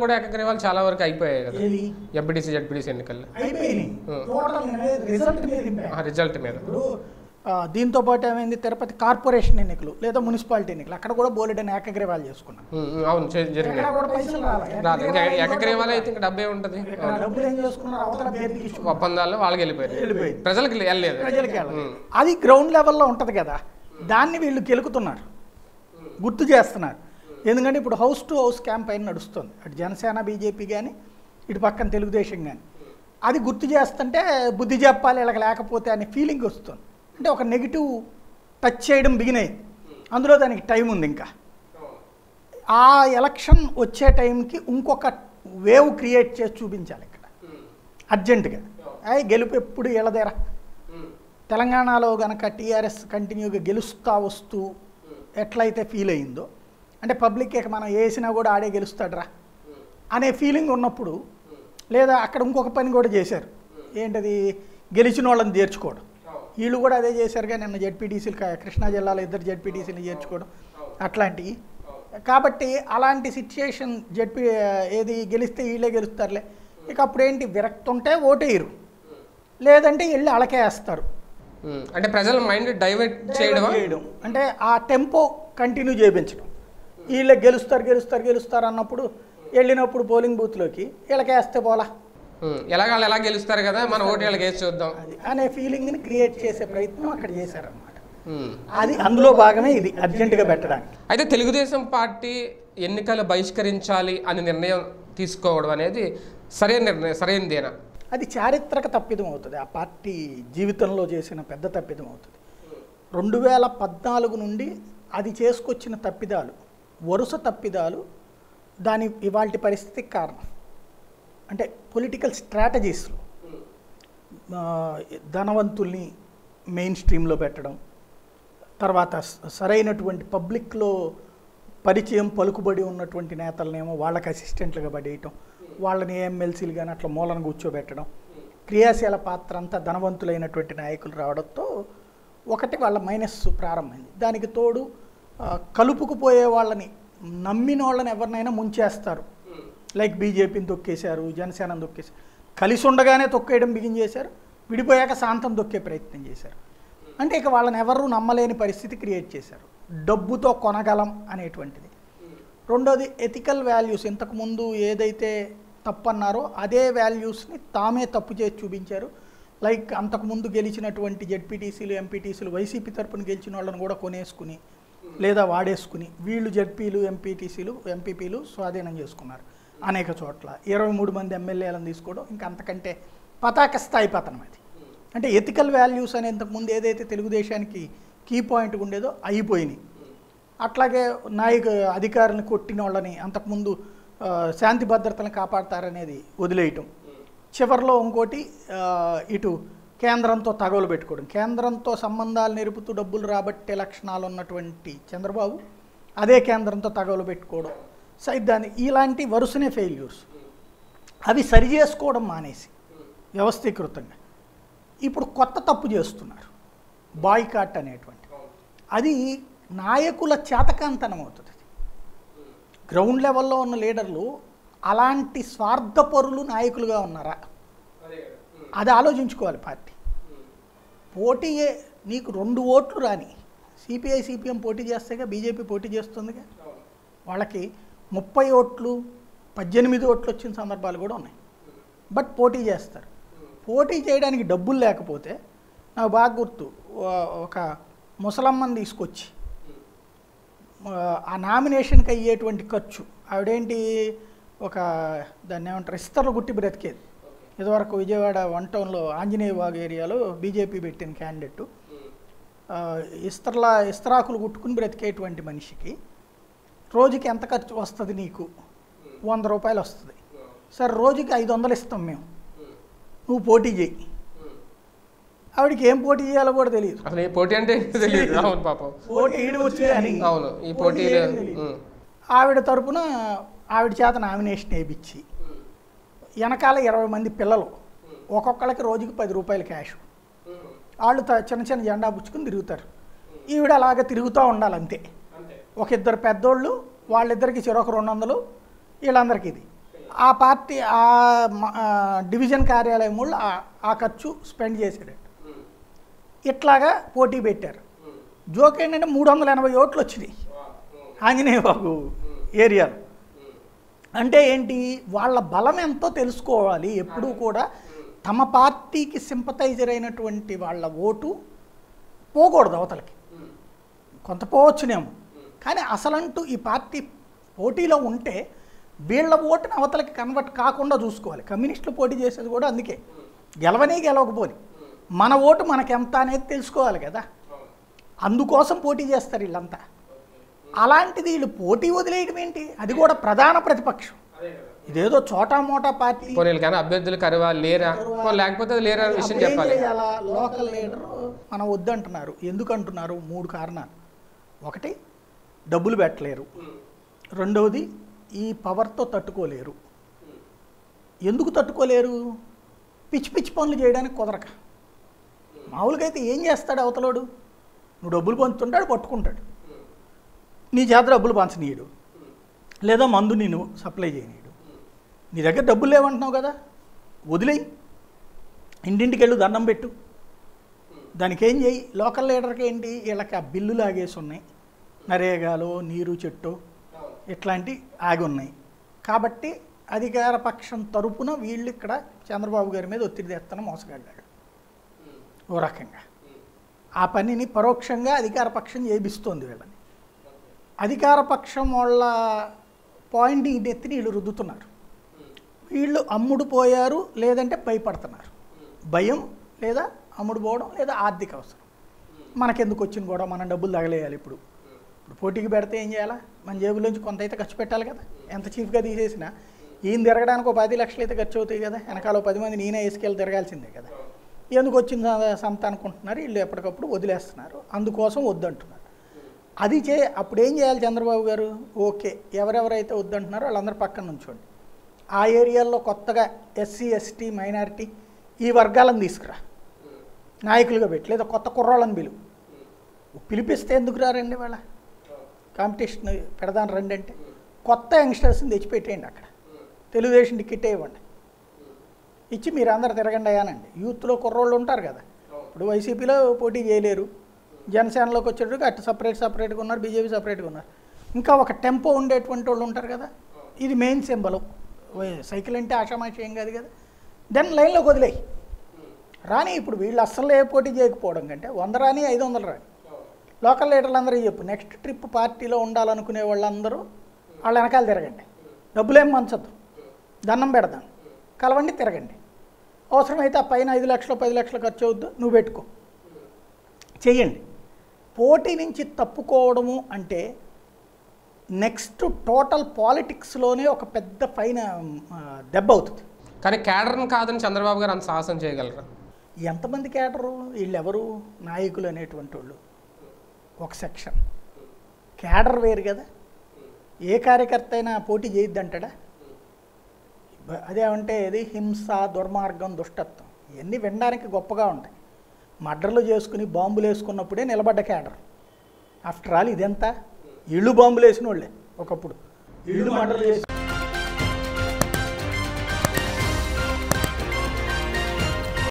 కూడా ఏకగ్రీవాలు చాలా వరకు అయిపోయాయి కదా ఏది ఎంపీటీసీ జడ్పీటీసీ ఎన్నికల్లో అయిపోయినాయి టోటల్ రిజల్ట్ మీద ఇంపాక్ట్ ఆ రిజల్ట్ మీద ఇప్పుడు ఆ, దీంతో పాటు ఏమైంది తిరుపతి కార్పొరేషన్ ఎన్నికలు లేదా మున్సిపాలిటీ ఎన్నికలు అక్కడ కూడా బోలెడని ఏకగ్రీవాలు చేసుకున్నాం ఉమ్, ఉమ్, అవును చే- జరిగినాయి ఎక్కడ కూడా పైసలు రాలే. రాదు ఇంకా ఏకగ్రీవాలు అయితే ఇంకా డబ్బే ఉంటుంది ఇక్కడ డబ్బులు ఏం చేసుకున్నారు అవతల అభ్యర్థికి ఇచ్చుకున్నారు ఒప్పందాల్లో వాళ్ళకి వెళ్ళిపోయారు వెళ్ళిపోయింది ప్రజలకు వెళ్ళలేదు ప్రజలకి వెళ్ళదు. అది గ్రౌండ్ లెవెల్లో ఉంటుంది కదా దాన్ని వీళ్ళు కెలుకుతున్నారు గుర్తు చేస్తున్నారు ఎందుకంటే ఇప్పుడు హౌస్ టు హౌస్ క్యాంపెయిన్ నడుస్తుంది అటు జనసేన బీజేపీ కానీ ఇటు పక్కన తెలుగుదేశం కానీ అది గుర్తు చేస్తుంటే బుద్ధి చెప్పాలి వీళ్ళకి లేకపోతే అనే ఫీలింగ్ వస్తుంది అంటే ఒక నెగిటివ్ టచ్ చేయడం బిగిన్ అయింది అందులో దానికి టైం ఉంది ఇంకా ఆ ఎలక్షన్ వచ్చే టైంకి ఇంకొక వేవ్ క్రియేట్ చేసి చూపించాలి ఇక్కడ అర్జెంటుగా అయ్యి గెలుపు ఎప్పుడు ఎలదేరా తెలంగాణలో గనక టీఆర్ఎస్ కంటిన్యూగా గెలుస్తా వస్తూ ఎట్లయితే ఫీల్ అయిందో అంటే పబ్లిక్ ఇక మనం వేసినా కూడా ఆడే గెలుస్తాడరా అనే ఫీలింగ్ ఉన్నప్పుడు లేదా అక్కడ ఇంకొక పని కూడా చేశారు ఏంటది గెలిచిన వాళ్ళని చేర్చుకోవడం వీళ్ళు కూడా అదే చేశారుగా నిన్న జెడ్పీటీసీలు కృష్ణా జిల్లాలో ఇద్దరు జెడ్పీటీసీలు చేర్చుకోవడం అట్లాంటివి కాబట్టి అలాంటి సిచ్యుయేషన్ జెడ్పీ ఏది గెలిస్తే వీళ్ళే గెలుస్తారులే ఇక అప్పుడు ఏంటి విరక్తి ఉంటే ఓటేయరు లేదంటే వెళ్ళి అలకేస్తారు ఉమ్, అంటే ప్రజల మైండ్ డైవర్ట్ చేయడమా చేయడం అంటే ఆ టెంపో కంటిన్యూ చేయించడం వీళ్ళే గెలుస్తారు గెలుస్తారు గెలుస్తారు అన్నప్పుడు వెళ్ళినప్పుడు పోలింగ్ బూత్లోకి వీళ్ళకేస్తే పోలా ఉమ్, ఎలాగ వాళ్ళు ఎలా గెలుస్తారు కదా మన ఓటు వాళ్ళకి వేసి చూద్దాం అది అనే ఫీలింగ్ని క్రియేట్ చేసే ప్రయత్నం అక్కడ చేశారన్నమాట ఉమ్. అది అందులో భాగమే ఇది అర్జెంటుగా పెట్టడానికి అయితే తెలుగుదేశం పార్టీ ఎన్నికలు బహిష్కరించాలి అని నిర్ణయం తీసుకోవడం అనేది సరైన నిర్ణయం సరైనదేనా అది చారిత్రక తప్పిదం అవుతుంది ఆ పార్టీ జీవితంలో చేసిన పెద్ద తప్పిదం అవుతుంది రెండు వేల పద్నాలుగు నుండి అది చేసుకొచ్చిన తప్పిదాలు వరుస తప్పిదాలు దాని ఇవాల్టి పరిస్థితికి కారణం అంటే పొలిటికల్ స్ట్రాటజీస్లో ధనవంతుల్ని మెయిన్ స్ట్రీమ్లో పెట్టడం తర్వాత స- సరైనటువంటి పబ్లిక్లో పరిచయం పలుకుబడి ఉన్నటువంటి నేతలనేమో వాళ్ళకి అసిస్టెంట్లుగా పడేయటం వాళ్ళని ఎమ్మెల్సీలు కానీ అట్లా మూలను కూర్చోబెట్టడం క్రియాశీల పాత్ర అంతా ధనవంతులైనటువంటి నాయకులు రావడంతో ఒకటి వాళ్ళ మైనస్ ప్రారంభమైంది దానికి తోడు ఆ, కలుపుకుపోయే వాళ్ళని నమ్మిన వాళ్ళని ఎవరినైనా ముంచేస్తారు లైక్ బీజేపీని తొక్కేశారు జనసేనని తొక్కేశారు కలిసి ఉండగానే తొక్కేయడం బిగిన్ చేశారు విడిపోయాక శాంతం తొక్కే ప్రయత్నం చేశారు అంటే ఇక వాళ్ళని ఎవరు నమ్మలేని పరిస్థితి క్రియేట్ చేశారు డబ్బుతో కొనగలం అనేటువంటిది రెండోది ఎథికల్ వాల్యూస్ ఇంతకుముందు ఏదైతే తప్పన్నారో అదే వాల్యూస్ని తామే తప్పు చేసి చూపించారు లైక్ అంతకుముందు గెలిచినటువంటి జెడ్పీటీసీలు ఎంపీటీసీలు వైసీపీ తరపున గెలిచిన వాళ్ళని కూడా కొనేసుకుని లేదా వాడేసుకుని వీళ్ళు జెడ్పీలు ఎంపీటీసీలు ఎంపీపీలు స్వాధీనం చేసుకున్నారు అనేక చోట్ల ఇరవై మూడు మంది ఎమ్మెల్యేలను తీసుకోవడం ఇంకా అంతకంటే పతాక స్థాయి పతనం అది అంటే ఎథికల్ వాల్యూస్ అనే ఇంతకుముందు ఏదైతే తెలుగుదేశానికి కీ పాయింట్ ఉండేదో అయిపోయినాయి అట్లాగే నాయక అధికారులను కొట్టిన వాళ్ళని అంతకుముందు ఆ, శాంతి భద్రతలను కాపాడతారనేది వదిలేయటం చివరిలో ఇంకోటి ఆ, ఇటు కేంద్రంతో తగవలు పెట్టుకోవడం కేంద్రంతో సంబంధాలు నిరుపుతూ డబ్బులు రాబట్టే లక్షణాలు ఉన్నటువంటి చంద్రబాబు అదే కేంద్రంతో తగవలు పెట్టుకోవడం సైడ్ దాని ఇలాంటి వరుసనే ఫెయిల్యూర్స్ అవి సరి చేసుకోవడం మానేసి వ్యవస్థీకృతంగా ఇప్పుడు కొత్త తప్పు చేస్తున్నారు బాయ్కాట్ అనేటువంటి అది నాయకుల చేతకాంతనం అవుతుంది అది గ్రౌండ్ లెవెల్లో ఉన్న లీడర్లు అలాంటి స్వార్థపరులు నాయకులుగా ఉన్నారా అది ఆలోచించుకోవాలి పార్టీ పోటీయే నీకు రెండు ఓట్లు రాని సిపిఐ సిపిఎం పోటీ చేస్తేగా బీజేపీ పోటీ చేస్తుందిగా వాళ్ళకి ముప్పై ఓట్లు పద్దెనిమిది ఓట్లు వచ్చిన సందర్భాలు కూడా ఉన్నాయి బట్ పోటీ చేస్తారు పోటీ చేయడానికి డబ్బులు లేకపోతే నాకు బాగా గుర్తు ఓ- ఒక ముసలమ్మని తీసుకొచ్చి ఆ, ఆ నామినేషన్కి అయ్యేటువంటి ఖర్చు ఆవిడేంటి ఒక దాన్ని ఏమంటారు ఇస్తర్లు గుట్టి బ్రతికేది ఇదివరకు విజయవాడ వన్ టౌన్లో ఆంజనేయ బాగ్ ఏరియాలో బీజేపీ పెట్టిన క్యాండిడేట్ ఇస్తర్ల ఇస్తరాకులు కుట్టుకుని బ్రతికేటువంటి మనిషికి రోజుకి ఎంత ఖర్చు వస్తుంది నీకు వంద రూపాయలు వస్తుంది సరే రోజుకి ఐదు వందలు ఇస్తాం మేము నువ్వు పోటీ చేయి ఆవిడకి ఏం పోటీ చేయాలో కూడా తెలియదు అసలు ఈ పోటీ అంటే ఏంటో తెలియదు అవును పాపం పోటీ ఈడు వచ్చి కానీ అవును ఈ పోటీ పోటీలు చేయడం తెలీదు. ఉమ్, ఆవిడ తరపున ఆవిడ చేత నామినేషన్ వేయించి వెనకాల ఇరవై మంది పిల్లలు ఒక్కొక్కళ్ళకి రోజుకి పది రూపాయలు క్యాష్ వాళ్ళు త- చిన్న చిన్న జెండా పుచ్చుకుని తిరుగుతారు ఈవిడ అలాగ తిరుగుతూ ఉండాలి అంతే ఒక ఇద్దరు పెద్దోళ్ళు వాళ్ళిద్దరికి చెరొక రెండు వందలు వీళ్ళందరికీ ఇది ఆ పార్టీ ఆ మ- ఆ డివిజన్ కార్యాలయం వాళ్ళు ఆ- ఆ ఖర్చు స్పెండ్ చేసేటట్టు ఇట్లాగా పోటీ పెట్టారు జోక్ ఏంటంటే మూడు వందల ఎనభై ఓట్లు వచ్చినాయి ఆంజనేయ బాబు ఏరియాలో అంటే ఏంటి వాళ్ళ బలం ఎంతో తెలుసుకోవాలి ఎప్పుడూ కూడా తమ పార్టీకి సింపతైజర్ అయినటువంటి వాళ్ళ ఓటు పోకూడదు అవతలకి కొంత పోవచ్చునేమో కానీ అసలంటూ ఈ పార్టీ పోటీలో ఉంటే వీళ్ళ ఓటుని అవతలకి కన్వర్ట్ కాకుండా చూసుకోవాలి కమ్యూనిస్టులు పోటీ చేసేది కూడా అందుకే గెలవని గెలవకపోని మన ఓటు మనకెంత అనేది తెలుసుకోవాలి కదా అందుకోసం పోటీ చేస్తారు వీళ్ళంతా అలాంటిది వీళ్ళు పోటీ వదిలేయడం ఏంటి అది కూడా ప్రధాన ప్రతిపక్షం ఇదేదో చోటా మోటా పార్టీ పోనీ కానీ అభ్యర్థులు కరువా లేరా పోనీ లేకపోతే అది లేరా అనే విషయం అప్పుడు ఏం చెప్పాలి చేయాలా లోకల్ లీడర్ మనం వద్దంటున్నారు ఎందుకు అంటున్నారు మూడు కారణాలు ఒకటి డబ్బులు పెట్టలేరు రెండవది ఈ పవర్తో తట్టుకోలేరు ఎందుకు తట్టుకోలేరు పిచ్చి పిచ్చి పనులు చేయడానికి కుదరక మామూలుగా అయితే ఏం చేస్తాడు అవతలోడు నువ్వు డబ్బులు పంచుతుంటాడు పట్టుకుంటాడు నీ చేత డబ్బులు పంచనీయడు లేదా మందు నేను సప్లై చేయనీయడు నీ దగ్గర డబ్బులు లేవంటున్నావు కదా వదిలేయి ఇంటింటికి వెళ్ళు దండం పెట్టు దానికి ఏం చేయి లోకల్ లీడర్కి ఏంటి వీళ్ళకి ఆ బిల్లు లాగేసి ఉన్నాయి నరేగాలో నీరు చెట్టు ఇట్లాంటి ఆగి ఉన్నాయి కాబట్టి అధికార పక్షం తరపున వీళ్ళు ఇక్కడ చంద్రబాబు గారి మీద ఒత్తిడి తెస్తాను మోసగడ్డాడు ఓ రకంగా ఆ పనిని పరోక్షంగా అధికార పక్షం చేపిస్తోంది వీళ్ళని అధికార పక్షం వాళ్ళ పాయింట్ ఎత్తి వీళ్ళు రుద్దుతున్నారు వీళ్ళు అమ్ముడు పోయారు లేదంటే భయపడుతున్నారు భయం లేదా అమ్ముడు పోవడం లేదా ఆర్థిక అవసరం మనకెందుకు వచ్చింది కూడా మనం డబ్బులు తగలేయాలి ఇప్పుడు ఇప్పుడు పోటీకి పెడితే ఏం చేయాలా మన జేబులోంచి కొంత అయితే ఖర్చు పెట్టాలి కదా ఎంత చీఫ్గా తీసేసినా ఈయన తిరగడానికి ఒక పది లక్షలు అయితే ఖర్చు అవుతాయి కదా వెనకాల ఓ పది మంది నేనే వేసుకెళ్ళి తిరగాల్సిందే కదా ఎందుకు వచ్చింది సంత అనుకుంటున్నారు వీళ్ళు ఎప్పటికప్పుడు వదిలేస్తున్నారు అందుకోసం వద్దంటున్నారు అది చే అప్పుడు ఏం చేయాలి చంద్రబాబు గారు ఓకే ఎవరెవరైతే వద్దంటున్నారో వాళ్ళందరూ పక్కన ఉంచండి ఆ ఏరియాల్లో కొత్తగా ఎస్సీ ఎస్టీ మైనారిటీ ఈ వర్గాలను తీసుకురా నాయకులుగా పెట్టి లేదా కొత్త కుర్రాళ్ళని పిలువు పిలిపిస్తే ఎందుకు రారండి వాళ్ళ కాంపిటీషన్ పెడదాం రండి అంటే కొత్త యంగ్స్టర్స్ని తెచ్చిపెట్టేయండి అక్కడ తెలుగుదేశం టికెట్ ఇవ్వండి ఇచ్చి మీరు అందరు తిరగండి అయ్యానండి యూత్లో కుర్రోళ్ళు ఉంటారు కదా ఇప్పుడు వైసీపీలో పోటీ చేయలేరు జనసేనలోకి వచ్చేటప్పుడు అటు సపరేట్ సపరేట్గా ఉన్నారు బీజేపీ సపరేట్గా ఉన్నారు ఇంకా ఒక టెంపో ఉండేటువంటి వాళ్ళు ఉంటారు కదా ఇది మెయిన్ సింబల్ సైకిల్ అంటే ఆషామాషి ఏం కాదు కదా దెన్ లైన్లోకి వదిలేయి రాని ఇప్పుడు వీళ్ళు అస్సలు ఏ పోటీ చేయకపోవడం కంటే వంద రాని ఐదు వందలు రాని లోకల్ లీడర్లు అందరూ చెప్పు నెక్స్ట్ ట్రిప్ పార్టీలో ఉండాలనుకునే వాళ్ళందరూ వాళ్ళ వెనకాల తిరగండి డబ్బులేం మంచద్దు దండం పెడదాం కలవండి తిరగండి అవసరమైతే ఆ పైన ఐదు లక్షలు పది లక్షలు ఖర్చు అవుద్దు నువ్వు పెట్టుకో చెయ్యండి పోటీ నుంచి తప్పుకోవడము అంటే నెక్స్ట్ టోటల్ పాలిటిక్స్లోనే ఒక పెద్ద పైన ఆ, దెబ్బ అవుతుంది కానీ క్యాడర్ని కాదని చంద్రబాబు గారు అంత సాహసం చేయగలరా ఎంతమంది కేటరు వీళ్ళెవరు నాయకులు అనేటువంటి వాళ్ళు ఒక సెక్షన్ క్యాడర్ వేరు కదా ఏ కార్యకర్త అయినా పోటీ చేయొద్దంటాడా బ- అదేమంటే ఇది హింస దుర్మార్గం దుష్టత్వం ఇవన్నీ వినడానికి గొప్పగా ఉంటాయి మర్డర్లు చేసుకుని బాంబులు వేసుకున్నప్పుడే నిలబడ్డ క్యాడర్ ఆఫ్టర్ ఆల్ ఇదెంత ఇళ్ళు బాంబులు వేసిన వాళ్ళే ఒకప్పుడు ఇళ్ళు మర్డర్లు చేసి